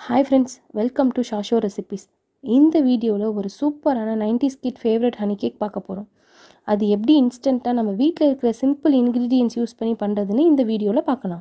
hi friends welcome to Shasho recipes இந்த வீடியோவில் ஒரு சூப்பரான 90s kit favourite honey cake பார்க்க போகிறோம் அது எப்படி இன்ஸ்டண்ட்டாக நம்ம வீட்டில் இருக்கிற சிம்பிள் இன்க்ரீடியன்ஸ் யூஸ் பண்ணி பண்ணுறதுன்னு இந்த வீடியோவில் பார்க்கலாம்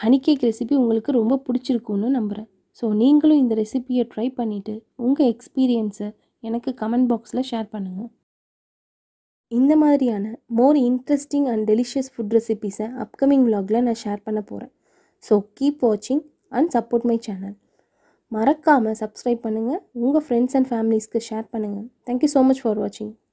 ஹனி கேக் ரெசிபி உங்களுக்கு ரொம்ப பிடிச்சிருக்குன்னு நம்புகிறேன் ஸோ நீங்களும் இந்த ரெசிபியை ட்ரை பண்ணிவிட்டு உங்கள் எக்ஸ்பீரியன்ஸை எனக்கு கமெண்ட் பாக்ஸில் ஷேர் பண்ணுங்கள் இந்த மாதிரியான more interesting and delicious food ரெசிபீஸை அப்கமிங் vlogல நான் ஷேர் பண்ண போகிறேன் ஸோ கீப் வாட்சிங் அண்ட் சப்போர்ட் மை சேனல் மறக்காமல் சப்ஸ்கிரைப் பண்ணுங்கள் உங்கள் ஃப்ரெண்ட்ஸ் அண்ட் ஃபேமிலிஸ்க்கு ஷேர் பண்ணுங்கள் தேங்க்யூ ஸோ மச் ஃபார் வாட்சிங்